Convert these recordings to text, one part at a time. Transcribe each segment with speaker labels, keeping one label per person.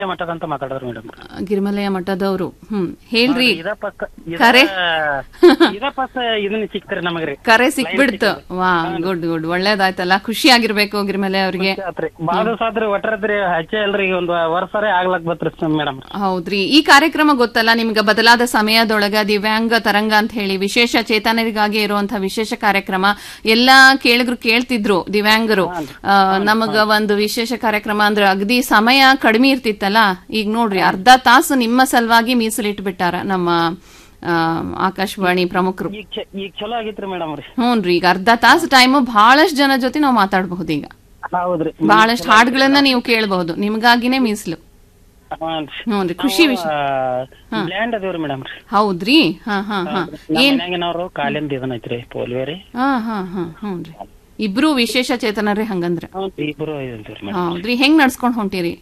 Speaker 1: ಮಠದ ಅಂತ ಮಾತಾಡಿದ್ರು ಮೇಡಮ್
Speaker 2: ಗಿರಿಮಲೆಯ ಮಠದವರು ಹ್ಮ್ ಹೇಳ್ರಿ
Speaker 1: ಇದ ಪಕ್ಕ ಇದ-
Speaker 2: ಕರೆ?
Speaker 1: ಇದ ಪಕ್ಕ ಇದನ್ನ ಸಿಕ್ತ್ರಿ ನಮಗ್ರಿ
Speaker 2: ಕರೆ ಸಿಕ್ಬಿಡ್ತು ವಾ ಗುಡ್ ಗುಡ್ ಒಳ್ಳೇದಾಯ್ತಲ್ಲ ಖುಷಿ ಆಗಿರ್ಬೇಕು ಗಿರಿಮಲೆ ಅವ್ರಿಗೆ
Speaker 1: ಆತ್ರಿ ಬಾಳ ದಿವಸ ಆದ್ರಿ ಒಟ್ಟರದ್ರಿ ಹಚ್ಚೆ ಅಲ್ರಿ ಈಗ ಒಂದ್ ವರ್ಷರೇ ಆಗ್ಲಕ್ ಬತ್ರಿ ಮೇಡಮ್
Speaker 2: ಹೌದ್ರಿ ಈ ಕಾರ್ಯಕ್ರಮ ಗೊತ್ತಲ್ಲ ನಿಮ್ಗೆ ಬದಲಾದ ಸಮಯದೊಳಗ ದಿವ್ಯಾಂಗ ತರಂಗ ಅಂತ ಹೇಳಿ ವಿಶೇಷ ಚೇತನರಿಗಾಗಿ ಇರುವಂತಹ ವಿಶೇಷ ಕಾರ್ಯಕ್ರಮ ಎಲ್ಲಾ ಕೇಳಿದ್ರು ಕೇಳ್ತಿದ್ರು ದಿವ್ಯಾಂಗರು ಆ, ನಮಗ ಒಂದು ವಿಶೇಷ ಕಾರ್ಯಕ್ರಮ ಅಂದ್ರೆ ಅಗದಿ ಸಮಯ ಕಡಿಮೆ ಇರ್ತಿತ್ತಲ್ಲ ಈಗ ನೋಡ್ರಿ ಅರ್ಧ ತಾಸು ನಿಮ್ಮ ಸಲುವಾಗಿ ಮೀಸಲಿಟ್ಬಿಟ್ಟಾರ ನಮ್ಮ ಆ, ಆಕಾಶವಾಣಿ ಪ್ರಮುಖರು
Speaker 1: ಈಗ ಚ- ಈಗ ಚಲೋ ಆಗಿತ್ರಿ ಮೇಡಮ್ ರೀ
Speaker 2: ಹ್ಞೂನ್ರಿ ಈಗ ಅರ್ಧ ತಾಸು ಟೈಮ್ ಬಹಳಷ್ಟು ಜನ ಜೊತೆ ನಾವು ಮಾತಾಡಬಹುದು ಈಗ
Speaker 1: ಹೌದ್ರಿ
Speaker 2: ಬಹಳಷ್ಟು ಹಾಡುಗಳನ್ನ ನೀವು ಕೇಳಬಹುದು ನಿಮ್ಗಾಗಿನೇ ಮೀಸಲು ಹ್ಞೂನ್ರಿ ಖುಷಿ ವಿಷಯ
Speaker 1: ಬ್ಲ್ಯಾಂಡ್ ಅದೇವ್ರಿ ಮೇಡಮ್ ರೀ
Speaker 2: ಹೌದ್ರಿ ಹಾ ಹಾ ಹಾ
Speaker 1: ನಮ್ಮ ಮನ್ಯಾಗಿನವ್ರು ಕಾಲಿಂದ ಇದನ್ ಐತ್ರಿ ಪೋಲಿಯೋ ರೀ
Speaker 2: ಹಾ ಹಾ ಹಾ ಹ್ಞೂನ್ರಿ ಇಬ್ರು ವಿಶೇಷ ಚೇತನರಿ ಹಂಗಂದ್ರ
Speaker 1: ಹೌದ್ರಿ ಇಬ್ರು ಇದಂತೀವ್ರಿ ಮೇಡಮ್
Speaker 2: ಹೌದ್ರಿ ಹೆಂಗ್ ನಡ್ಸ್ಕೊಂಡ್ ಹೊಂಟಿರಿ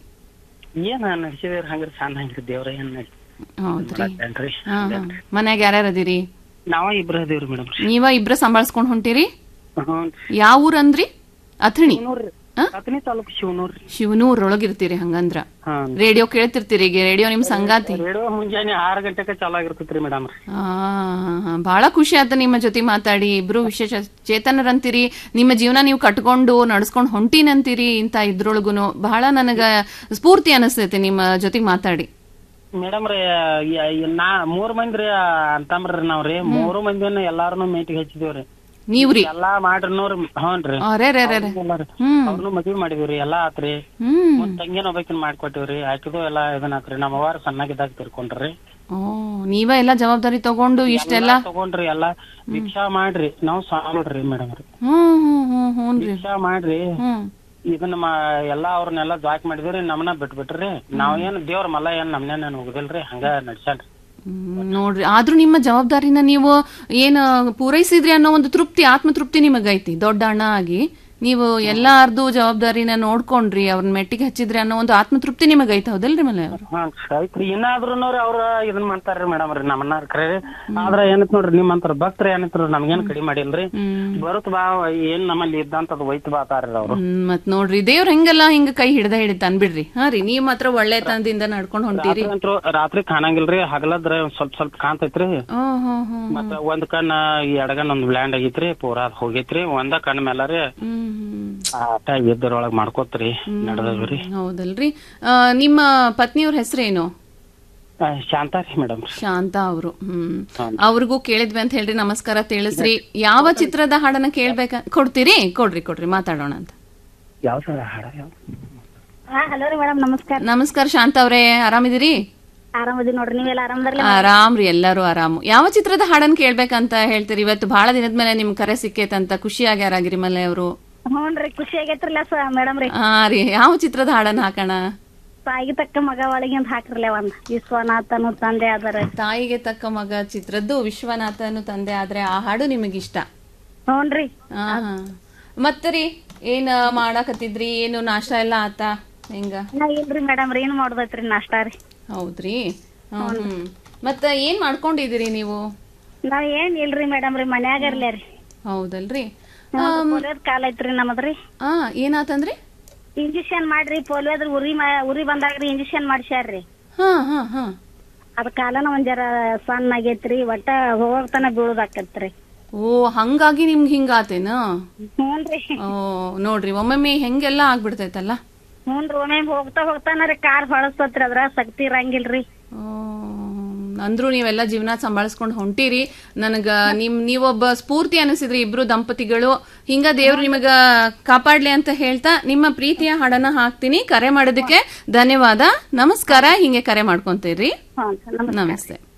Speaker 1: ಏನ್ ನಡ್ಸಿದ್ರಿ ಹಂಗ್ರಿ ಚಂದ ಹಂಗ್ರಿ ದೇವ್ರ ಏನ್ ನಡ್ಸಿ
Speaker 2: ಹೌದ್ರಿ
Speaker 1: ಮಾಡತ್ತೇನ್ರಿ
Speaker 2: ಹಾ ಹಾ ಮನ್ಯಾಗ ಯಾರ್ಯಾರ ಅದಿರಿ
Speaker 1: ನಾವ ಇಬ್ರು ಅದೇವ್ರಿ ಮೇಡಮ್ ರೀ
Speaker 2: ನೀವ ಇಬ್ರ ಸಂಭಾಳ್ಸ್ಕೊಂಡ್ ಹೊಂಟಿರಿ
Speaker 1: ಹ್ಞೂ
Speaker 2: ಯಾವ ಊರಂದ್ರಿ ಅಥಣಿ
Speaker 1: ಶಿವನೂರ್ರಿ
Speaker 2: ಆ?
Speaker 1: ಹತ್ತನೇ ತಾಲೂಕು ಶಿವನೂರ್ ರೀ
Speaker 2: ಶಿವನೂರ್ ಒಳಗಿರ್ತೀರಿ ಹಂಗಂದ್ರ
Speaker 1: ಹಾ
Speaker 2: ರೇಡಿಯೋ ಕೇಳ್ತಿರ್ತೀರಿ ಈಗ ರೇಡಿಯೋ ನಿಮ್ ಸಂಗಾತಿ
Speaker 1: ರೇಡಿಯೋ ಮುಂಜಾನೆ ಆರು ಗಂಟೆಗೆ ಚಾಲು ಆಗಿರ್ತೈತ್ರಿ ಮೇಡಮ್ ರೀ
Speaker 2: ಆ, ಬಹಳ ಖುಷಿ ಆಯ್ತು ನಿಮ್ಮ ಜೊತೆ ಮಾತಾಡಿ ಇಬ್ರು ವಿಶೇಷ ಚೇತನರಂತೀರಿ ನಿಮ್ಮ ಜೀವನ ನೀವು ಕಟ್ಕೊಂಡು ನಡ್ಸ್ಕೊಂಡು ಹೊಂಟಿನಂತೀರಿ ಇಂತ ಇದ್ರೊಳಗುನು ಬಹಳ ನನಗ ಸ್ಫೂರ್ತಿ ಅನಿಸ್ತೈತಿ ನಿಮ್ಮ ಜೊತೆಗೆ ಮಾತಾಡಿ
Speaker 1: ಮೇಡಮ್ ರೀ ಯ- ಯ- ನಾ ಮೂರ್ ಮಂದಿ ರೀ ಅಂತಂಬ್ರಿ ನಾವ್ರಿ ಮೂರು ಮಂದಿನ ಎಲ್ಲಾರನು ಮೇಟಿಗೆ ಹಚ್ಚಿದೇವ್ರಿ
Speaker 2: ನೀವ್ರಿ
Speaker 1: ಎಲ್ಲಾ ಮಾಡ್ರಿನೋರ್ ಹ್ಞೂನ್ರಿ
Speaker 2: ಅರೆ ರೇ ರೇ ರೇ ಹ್ಮ್
Speaker 1: ಅವ್ರನ್ನು ಮದ್ವಿ ಮಾಡಿದ್ವಿ ಎಲ್ಲಾ ಆತ್ರಿ
Speaker 2: ಹ್ಮ್
Speaker 1: ಮತ್ತ್ ತಂಗಿನ ಒಬ್ಬಾಕಿನ ಮಾಡ್ಕೊಟ್ಟಿವ್ರಿ ಆಕಿದು ಎಲ್ಲಾ ಇದನ್ನ ಆತ್ರಿ ನಮ್ಮ ಅವ್ವಾರ ಸಣ್ಣಗಿದ್ದಾಗ ತಿರ್ಕೊಂಡ್ರಿ
Speaker 2: ಓ ನೀವ ಎಲ್ಲ ಜವಾಬ್ದಾರಿ ತಗೊಂಡು ಇಷ್ಟೆಲ್ಲ
Speaker 1: ಎಲ್ಲಾ ತಗೊಂಡ್ರಿ ಎಲ್ಲಾ ಭಿಕ್ಷಾ ಮಾಡ್ರಿ ನಾವ್ ಸಾಮಡ್ರಿ ಮೇಡಮ್ ರೀ
Speaker 2: ಹ್ಮ್ ಹ್ಮ್ ಹ್ಮ್ ಹ್ಞೂನ್ರಿ
Speaker 1: ಭಿಕ್ಷಾ ಮಾಡ್ರಿ
Speaker 2: ಹ್ಮ್
Speaker 1: ಇದನ್ನ ಮಾ ಎಲ್ಲಾ ಅವ್ರನ್ನೆಲ್ಲಾ ಜಾಕ್ ಮಾಡಿದ್ರಿ ನಮ್ಮನ್ನ ಬಿಟ್ಬಿಟ್ರಿ ನಾವ್ ಏನ್ ದೇವ್ರ ಮಲ್ಲ ಏನ್ ನಮ್ನೇನ್ ಹೋಗುದಿಲ್ರಿ ಹಂಗ ನಡ್ಸ್ಯಾನ್ರಿ
Speaker 2: ಹ್ಮ್, ನೋಡ್ರಿ ಆದ್ರೂ ನಿಮ್ಮ ಜವಾಬ್ದಾರಿನ ನೀವು ಏನ್ ಪೂರೈಸಿದ್ರಿ ಅನ್ನೋ ಒಂದು ತೃಪ್ತಿ ಆತ್ಮತೃಪ್ತಿ ನಿಮಗೈತಿ ದೊಡ್ಡ ಅಣ್ಣ ಆಗಿ ನೀವು ಎಲ್ಲಾರ್ದು ಜವಾಬ್ದಾರಿನ ನೋಡ್ಕೊಂಡ್ರಿ ಅವ್ರನ್ನ ಮೆಟ್ಟಿಗೆ ಹಚ್ಚಿದ್ರಿ ಅನ್ನೋ ಒಂದು ಆತ್ಮತೃಪ್ತಿ ನಿಮಗೈತಿ ಹೌದಲ್ರಿ ಮಲೆ ಅವರು
Speaker 1: ಹಾ ಆಯ್ತ್ರಿ ಇನ್ನಾದ್ರೂ ಅವ್ರ ಇದನ್ ಮಾಡ್ತಾರ್ರಿ ಮೇಡಮ್ ರೀ ನಮ್ಮನ್ನ ಕರೆ ಆದ್ರ ಏನತ್ ನೋಡ್ರಿ ನಿಮ್ಮಂತರ ಭಕ್ತರ ಏನತ್ರಿ ನಮ್ಗೇನ್ ಕಡಿಮೆ ಮಾಡಿಲ್ರಿ
Speaker 2: ಹ್ಮ್
Speaker 1: ಬರುತ್ ಬಾ ಏನ್ ನಮ್ಮಲ್ಲಿ ಇದ್ದಂತದ್ ಒಯ್ತ್ ಬಾತಾರ್ರಿ ಅವ್ರು
Speaker 2: ಹ್ಮ್, ಮತ್ ನೋಡ್ರಿ ದೇವ್ರ ಹೆಂಗೆಲ್ಲ ಹಿಂಗ ಕೈ ಹಿಡ್ದ ಹಿಡಿತ ಅನ್ಬಿಡ್ರಿ ಹಾ ರೀ ನೀವ್ ಮಾತ್ರ ಒಳ್ಳೆತನದಿಂದ ನಡ್ಕೊಂಡ್ ಹೊಂಟಿರಿ
Speaker 1: ರಾತ್ರಿ ಅಂತೂ ರಾತ್ರಿ ಕಾಣಂಗಿಲ್ರಿ ಹಗಲದ್ರ ಒಂದ್ ಸ್ವಲ್ಪ ಸ್ವಲ್ಪ ಕಾಣ್ತೈತ್ರಿ
Speaker 2: ಹ್ಮ್ ಹ್ಮ್ ಹ್ಮ್
Speaker 1: ಮತ್ತ ಒಂದ್ ಕಣ್ಣ ಎಡಗನ್ ಒಂದ್ ಬ್ಲ್ಯಾಂಡ್ ಆಗೈತ್ರಿ ಪೂರಾ ಅದ್ ಹೋಗೈತ್ರಿ ಒಂದ ಕಣ್ ಮೇಲಾರಿ
Speaker 2: ಹ್ಮ್ ಹ್ಮ್
Speaker 1: ಆಟ ಇದ್ದರೊಳಗ್ ಮಾಡ್ಕೋತ್ರಿ ನಡ್ದವ್ರಿ
Speaker 2: ಹೌದಲ್ರಿ ಆ, ನಿಮ್ಮ ಪತ್ನಿಯವ್ರ ಹೆಸರೇನು
Speaker 1: ಶಾಂತ ರೀ ಮೇಡಮ್
Speaker 2: ಶಾಂತ ಅವರು ಹ್ಮ್ ಅವ್ರಿಗೂ ಕೇಳಿದ್ವಿ ಅಂತ ಹೇಳ್ರಿ ನಮಸ್ಕಾರ ತಿಳಿಸ್ರಿ ಯಾವ ಚಿತ್ರದ ಹಾಡನ್ನ ಕೇಳ್ಬೇಕ ಕೊಡ್ತೀರಿ ಕೊಡ್ರಿ ಕೊಡ್ರಿ ಮಾತಾಡೋಣ ಅಂತ
Speaker 1: ಯಾವ ಹಾಡ ಯಾವ
Speaker 3: ಹಾ ಹಲೋ ರೀ ಮೇಡಮ್ ನಮಸ್ಕಾರ
Speaker 2: ನಮಸ್ಕಾರ ಶಾಂತ ಅವ್ರೇ ಆರಾಮಿದಿರಿ
Speaker 3: ಆರಾಮದಿ ನೋಡ್ರಿ ನೀವೆಲ್ಲ ಆರಾಮದಾರಲ್ಲ
Speaker 2: ಆರಾಮ್ ರೀ ಎಲ್ಲರೂ ಆರಾಮು ಯಾವ ಚಿತ್ರದ ಹಾಡನ್ನ ಕೇಳ್ಬೇಕಂತ ಹೇಳ್ತೀರಿ ಇವತ್ತು ಬಹಳ ದಿನದ ಮೇಲೆ ನಿಮ್ ಕರೆ ಸಿಕ್ಕೇತಂತ ಖುಷಿ ಆಗ್ಯಾರ ಮಲ್ಲೆ ಅವರು
Speaker 3: ಹ್ಞೂನ್ರಿ ಖುಷಿ ಆಗೈತ್ರಲ್ಲ ಸ ಮೇಡಮ್ ರೀ
Speaker 2: ಹಾ ರೀ ಯಾವ ಚಿತ್ರದ ಹಾಡನ್ನ ಹಾಕೋಣ
Speaker 3: ತಾಯಿಗೆ ತಕ್ಕ ಮಗ ಒಳಗೆ ಅಂತ ಹಾಕ್ರಲ್ಲ ಒಂದ್ ವಿಶ್ವನಾಥನು ತಂದೆ ಅದರ
Speaker 2: ತಾಯಿಗೆ ತಕ್ಕ ಮಗ ಚಿತ್ರದ್ದು ವಿಶ್ವನಾಥನು ತಂದೆ ಆದ್ರೆ ಆ ಹಾಡು ನಿಮಗಿಷ್ಟ
Speaker 3: ಹ್ಞೂನ್ರಿ
Speaker 2: ಹಾ ಹಾ. ಮತ್ತರಿ ಏನ್ ಮಾಡಾಕತ್ತಿದ್ರಿ ಏನು ನಾಷ್ಟ ಎಲ್ಲ ಆತ ಹೆಂಗ
Speaker 3: ನಾ ಇಲ್ರಿ ಮೇಡಮ್ ರೀ ಏನ್ ಮಾಡೋದೈತ್ರಿ ನಾಷ್ಟಾ ರೀ
Speaker 2: ಹೌದ್ರಿ ಹ್ಮ್ ಹ್ಮ್ ಮತ್ತ ಏನ್ ಮಾಡ್ಕೊಂಡಿದೀರಿ ನೀವು
Speaker 3: ನಾವ್ ಏನ್ ಇಲ್ರಿ ಮೇಡಮ್ ರೀ ಮನ್ಯಾಗ ಇರ್ಲೇ ರೀ
Speaker 2: ಹೌದಲ್ರಿ
Speaker 3: ಪೋಲಿಯೋದ್ ಕಾಲ ಐತ್ರಿ ನಮ್ಮದ್ರಿ
Speaker 2: ಆ ಏನಾತಂದ್ರಿ
Speaker 3: ಇಂಜೆಕ್ಷನ್ ಮಾಡ್ರಿ ಪೋಲಿಯೋದ್ರ ಉರಿ ಮಾ- ಉರಿ ಬಂದಾಗ್ರಿ ಇಂಜೆಕ್ಷನ್ ಮಾಡ್ಸ್ಯಾರ್ರಿ
Speaker 2: ಹಾ ಹಾ ಹಾ
Speaker 3: ಅದ್ ಕಾಲನ ಒಂದ್ ಜರ ಸಣ್ಣ ಆಗೈತ್ರಿ ಒಟ್ಟ ಹೋಗತನ ಬೀಳುದಾಕತ್ರಿ
Speaker 2: ಓ ಹಂಗಾಗಿ ನಿಮ್ಗೆ ಹಿಂಗಾತೇನ
Speaker 3: ಹ್ಞೂನ್ರಿ
Speaker 2: ಓ ನೋಡ್ರಿ ಒಮ್ಮೊಮ್ಮೆ ಹೆಂಗೆಲ್ಲ ಆಗ್ಬಿಡ್ತೈತಲ್ಲ
Speaker 3: ಹ್ಞೂನ್ರಿ ಒಮ್ಮೆ ಹೋಗ್ತಾ ಹೋಗ್ತಾನ ರೀ ಕಾರ್ ಹೊಳಸ್ತತ್ರಿ ಅದ್ರ ಶಕ್ತಿ ಇರಂಗಿಲ್ರಿ
Speaker 2: ಓ, ಅಂದ್ರೂ ನೀವೆಲ್ಲ ಜೀವನ ಸಂಭಾಳಿಸ್ಕೊಂಡು ಹೊಂಟಿರಿ ನನಗ ನಿಮ್ ನೀವೊಬ್ಬ ಸ್ಫೂರ್ತಿ ಅನಿಸಿದ್ರಿ ಇಬ್ರು ದಂಪತಿಗಳು ಹಿಂಗ ದೇವ್ರು ನಿಮಗ ಕಾಪಾಡ್ಲಿ ಅಂತ ಹೇಳ್ತಾ ನಿಮ್ಮ ಪ್ರೀತಿಯ ಹಾಡನ್ನ ಹಾಕ್ತೀನಿ ಕರೆ ಮಾಡೋದಕ್ಕೆ ಧನ್ಯವಾದ ನಮಸ್ಕಾರ ಹಿಂಗೆ ಕರೆ ಮಾಡ್ಕೊಂತೀರಿ
Speaker 3: ಹ್ಞೂ
Speaker 2: ನಮಸ್ತೆ